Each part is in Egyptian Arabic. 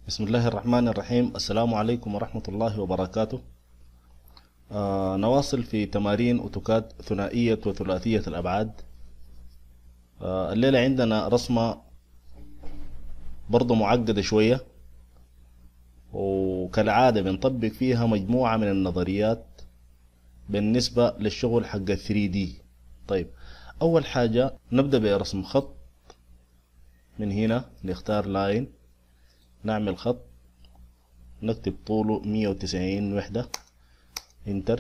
بسم الله الرحمن الرحيم السلام عليكم ورحمة الله وبركاته آه نواصل في تمارين أوتوكاد ثنائية وثلاثية الأبعاد آه الليلة عندنا رسمة برضو معقدة شوية وكالعادة بنطبق فيها مجموعة من النظريات بالنسبة للشغل حق 3D طيب أول حاجة نبدأ برسم خط من هنا نختار لاين نعمل خط نكتب طوله مية وتسعين وحدة انتر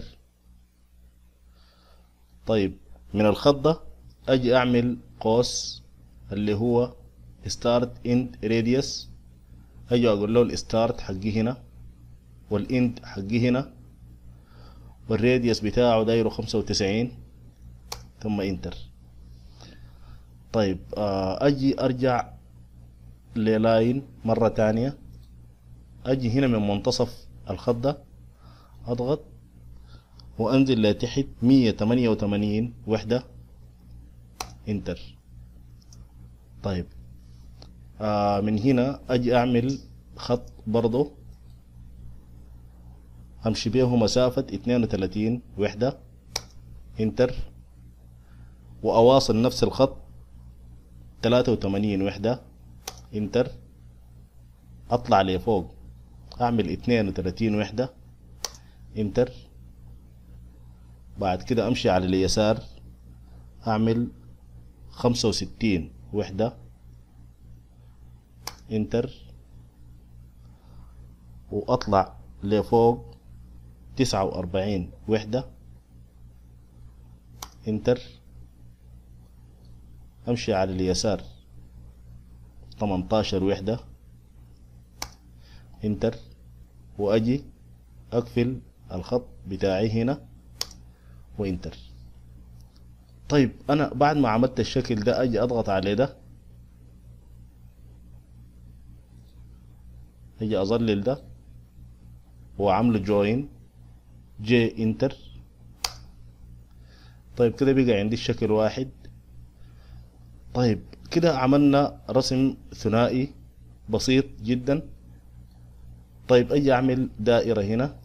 طيب من الخط ده اجي اعمل قوس اللي هو start end radius اجي اقول له الستارت حقي هنا والاند حقي هنا والراديوس بتاعه دايره خمسة وتسعين ثم انتر طيب آه، اجي ارجع للاين مرة تانية اجي هنا من منتصف الخط ده اضغط وانزل لتحت مية تمانية وتمانين وحدة انتر طيب آه من هنا اجي اعمل خط برضو امشي بيه مسافة اتنين وتلاتين وحدة انتر واواصل نفس الخط تلاتة وتمانين وحدة انتر اطلع لفوق اعمل اتنين وتلاتين وحدة انتر بعد كده امشي على اليسار اعمل خمسة وستين وحدة انتر واطلع لفوق تسعة واربعين وحدة انتر امشي على اليسار 18 وحدة انتر واجي اقفل الخط بتاعي هنا وانتر طيب انا بعد ما عملت الشكل ده اجي اضغط عليه ده اجي اظلل ده واعمله جوين جي انتر طيب كده بقى عندي الشكل واحد طيب كده عملنا رسم ثنائي بسيط جدا طيب اجي اعمل دائرة هنا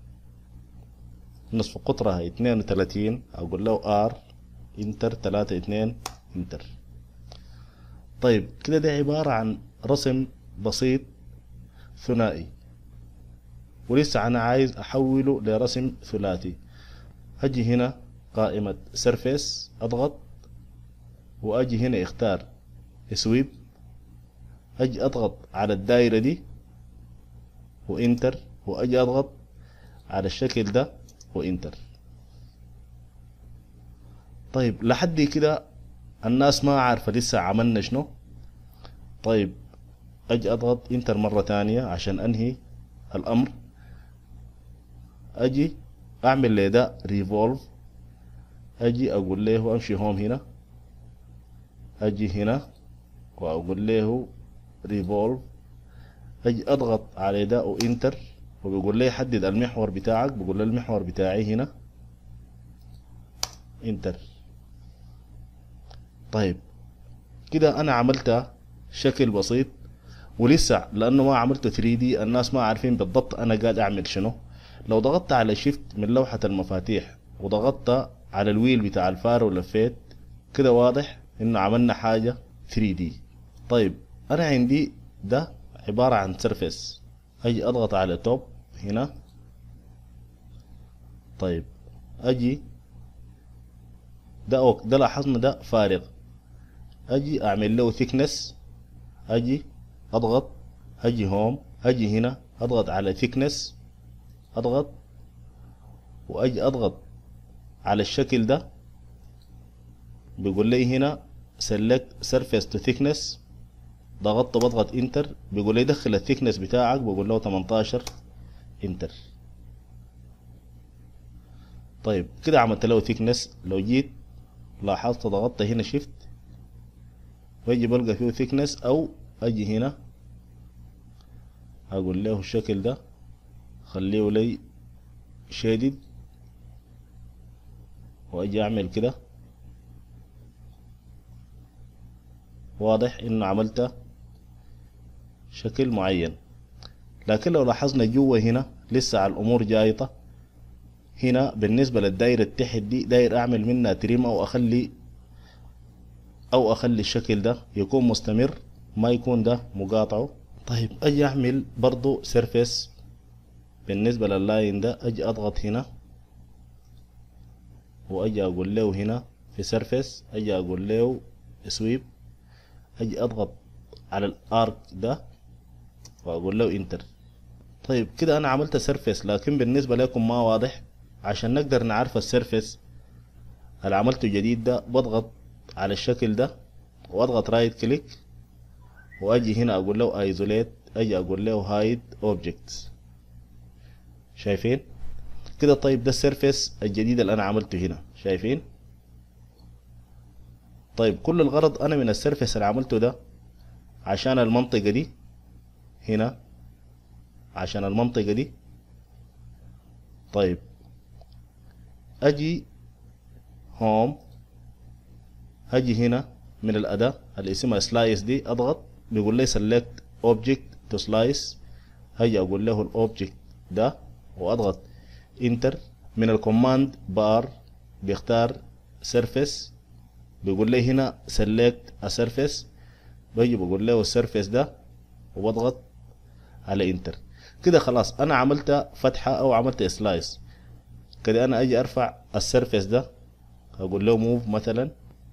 نصف قطرها اتنين وتلاتين اقول له ار انتر تلاتة اتنين انتر طيب كده ده عبارة عن رسم بسيط ثنائي ولسه انا عايز احوله لرسم ثلاثي اجي هنا قائمة سيرفيس اضغط واجي هنا اختار سويب اجي اضغط على الدايرة دي وانتر واجي اضغط على الشكل ده وانتر طيب لحد كده الناس ما عارفة لسه عملنا شنو طيب اجي اضغط انتر مرة تانية عشان انهي الامر اجي اعمل لي ده ريفولف اجي اقول له امشي هوم هنا اجي هنا واقول له ريفولف اجي اضغط على ده وانتر وبيقول لي حدد المحور بتاعك بقول له المحور بتاعي هنا انتر طيب كده انا عملت شكل بسيط ولسه لانه ما عملته 3 دي الناس ما عارفين بالضبط انا قاعد اعمل شنو لو ضغطت على شيفت من لوحة المفاتيح وضغطت على الويل بتاع الفار ولفيت كده واضح انه عملنا حاجة 3 دي طيب انا عندي ده عبارة عن سيرفيس اجي اضغط على توب هنا طيب اجي ده أوك ده لاحظنا ده فارغ اجي اعمل له thickness اجي اضغط اجي هوم اجي هنا اضغط على thickness اضغط واجي اضغط على الشكل ده بيقول لي هنا select surface to thickness ضغطت بضغط انتر بيقول لي دخل الثيكنس بتاعك بقول له 18 انتر طيب كده عملت له ثيكنس لو جيت لاحظت ضغطت هنا شيفت واجي بلقى فيه ثيكنس او اجي هنا اقول له الشكل ده خليه لي شادد واجي اعمل كده واضح انه عملت شكل معين لكن لو لاحظنا جوا هنا لسه على الامور جايطة هنا بالنسبة للدايرة التحت دي داير اعمل منها تريم او اخلي او اخلي الشكل ده يكون مستمر ما يكون ده مقاطعه طيب اجي اعمل برضو سيرفيس بالنسبة لللاين ده اجي اضغط هنا واجي اقول له هنا في سيرفيس اجي اقول له سويب اجي اضغط على الارك ده واقول له انتر طيب كده انا عملت سيرفيس لكن بالنسبة لكم ما واضح عشان نقدر نعرف السيرفيس اللي عملته جديد ده بضغط على الشكل ده واضغط رايت كليك واجي هنا اقول له ايزوليت اجي اقول له هايد اوبجكتس شايفين كده طيب ده السيرفيس الجديد اللي انا عملته هنا شايفين طيب كل الغرض انا من السيرفيس اللي عملته ده عشان المنطقة دي هنا عشان المنطقة دي طيب اجي هوم هاجي هنا من الأداة اللي اسمها سلايس دي أضغط بيقول لي select object to slice هاجي أقول له الأوبجكت ده وأضغط انتر من الكوماند بار بيختار surface بيقول لي هنا select a surface باجي بقول له السيرفيس ده وبضغط على انتر كده خلاص انا عملت فتحة او عملت سلايس كده انا اجي ارفع السيرفيس ده اقول له موف مثلا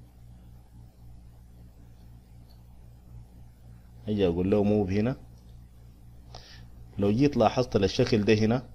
اجي اقول له موف هنا لو جيت لاحظت الشكل ده هنا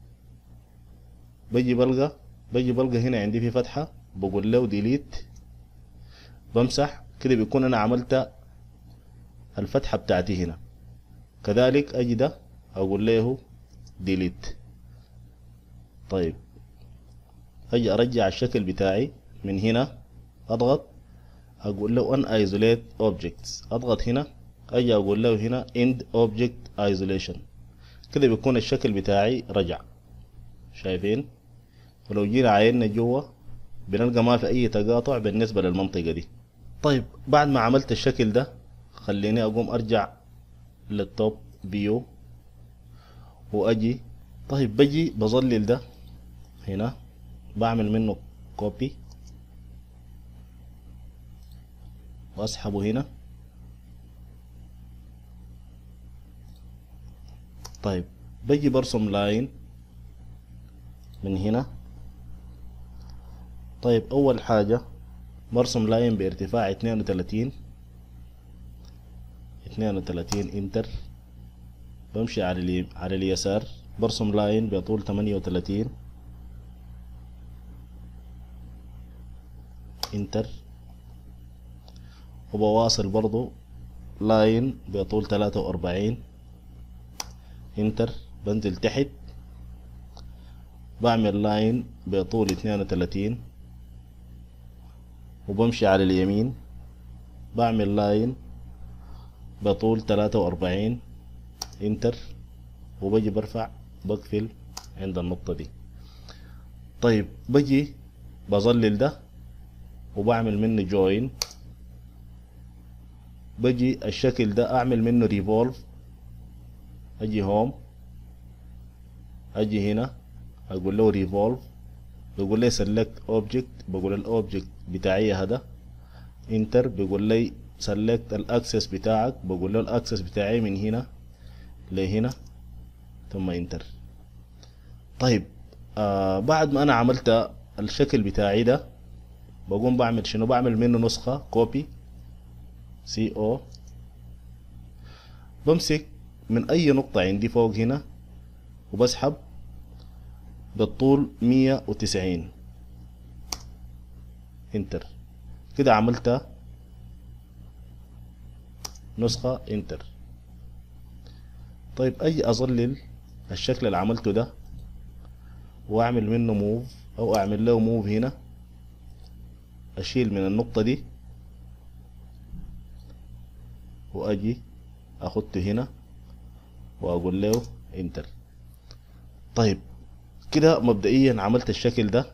بجي بلقى بجي بلقى هنا عندي في فتحة بقول له ديليت بمسح كده بيكون انا عملت الفتحة بتاعتي هنا كذلك اجي ده اقول له ديليت طيب اجي ارجع الشكل بتاعي من هنا اضغط اقول له ان ايزوليت اوبجكتس اضغط هنا اجي اقول له هنا end object isolation كده بيكون الشكل بتاعي رجع شايفين ولو جينا عيننا جوا بنلقى ما في اي تقاطع بالنسبة للمنطقة دي طيب بعد ما عملت الشكل ده خليني اقوم ارجع للتوب فيو واجي طيب بجي بظلل ده هنا بعمل منه كوبي واسحبه هنا طيب بجي برسم لاين من هنا طيب اول حاجة برسم لاين بارتفاع اتنين وتلاتين اتنين وتلاتين انتر بمشي على اليم على اليسار برسم لاين بطول تمانية وتلاتين انتر وبواصل برضو لاين بطول تلاتة واربعين انتر بنزل تحت بعمل لاين بطول اتنين وتلاتين وبمشي على اليمين بعمل لاين بطول تلاتة واربعين انتر وبجي برفع بقفل عند النقطة دي طيب بجي بظلل ده وبعمل منه جوين بجي الشكل ده اعمل منه ريفولف اجي هوم اجي هنا اقول له ريفولف بيقول لي سيلكت اوبجكت بقول الاوبجكت بتاعي هذا انتر بيقول لي سيلكت الاكسس بتاعك بقول له الاكسس بتاعي من هنا لهنا ثم انتر طيب آه بعد ما انا عملت الشكل بتاعي ده بقوم بعمل شنو بعمل منه نسخة كوبي سي او بمسك من اي نقطة عندي فوق هنا وبسحب بالطول مية وتسعين انتر كده عملت نسخة انتر طيب اجي اظلل الشكل اللي عملته ده واعمل منه موف او اعمل له موف هنا اشيل من النقطة دي واجي اخدته هنا واقول له انتر طيب كده مبدئيا عملت الشكل ده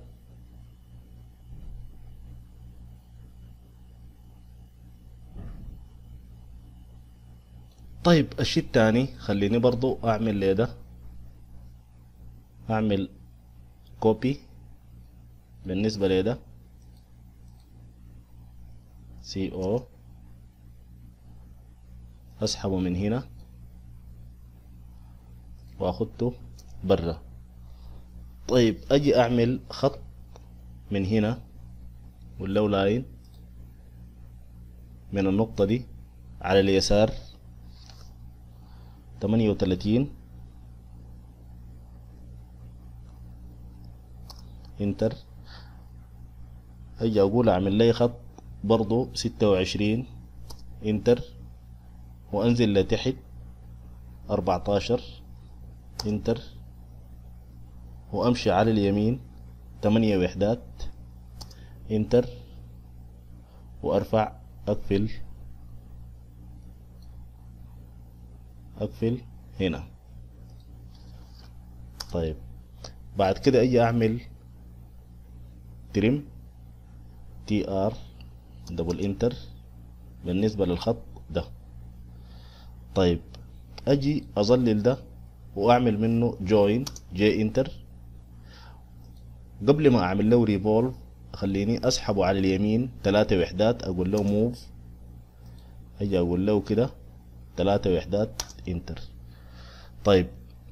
طيب الشيء التاني خليني برضو اعمل لي ده اعمل كوبي بالنسبة لده سي او اسحبه من هنا واخدته برا طيب اجي اعمل خط من هنا واللو لاين من النقطة دي على اليسار تمانية وتلاتين انتر اجي اقول اعمل لي خط برضو ستة وعشرين انتر وانزل لتحت اربعتاشر انتر وامشي على اليمين تمانية وحدات انتر وارفع اقفل اقفل هنا طيب بعد كده اجي اعمل ترم تي ار دبل انتر بالنسبة للخط ده طيب اجي اظلل ده واعمل منه جوين جي انتر قبل ما اعمل له ريفولف خليني اسحبه على اليمين ثلاثة وحدات اقول له موف اجي اقول له كده ثلاثة وحدات انتر طيب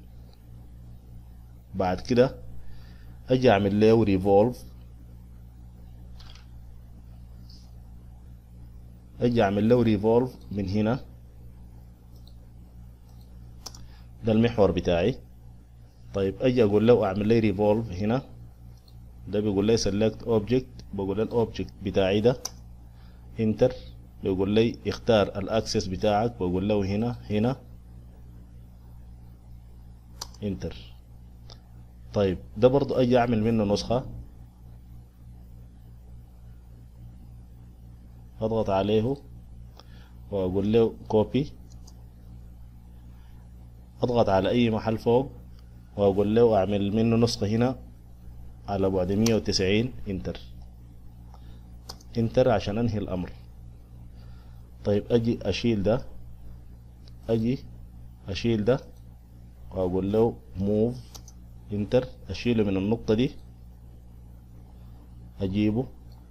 بعد كده اجي اعمل له ريفولف اجي اعمل له ريفولف من هنا ده المحور بتاعي طيب اجي اقول له اعمل لي ريفولف هنا ده بيقول لي سيلكت اوبجكت بقول له الاوبجكت بتاعي ده انتر بيقول لي اختار الاكسس بتاعك بقول له هنا هنا انتر طيب ده برضو اجي اعمل منه نسخة اضغط عليه واقول له كوبي اضغط على اي محل فوق واقول له اعمل منه نسخة هنا على بعد مية وتسعين انتر انتر عشان انهي الامر طيب اجي اشيل ده اجي اشيل ده واقول له موف انتر اشيله من النقطة دي اجيبه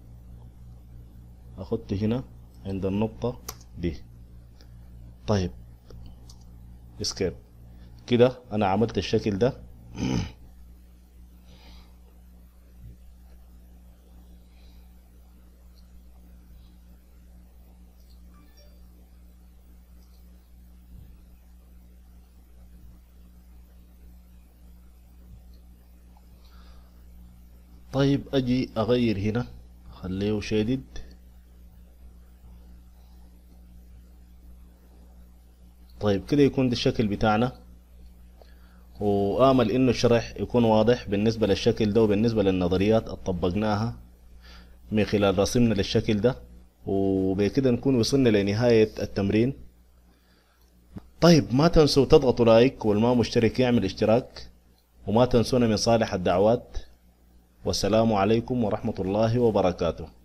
اخدته هنا عند النقطة دي طيب اسكيب كده انا عملت الشكل ده طيب اجي اغير هنا خليه شادد طيب كده يكون ده الشكل بتاعنا وآمل إنه الشرح يكون واضح بالنسبة للشكل ده وبالنسبة للنظريات اللي طبقناها من خلال رسمنا للشكل ده وبكده نكون وصلنا لنهاية التمرين طيب ما تنسوا تضغطوا لايك والما مشترك يعمل اشتراك وما تنسونا من صالح الدعوات والسلام عليكم ورحمة الله وبركاته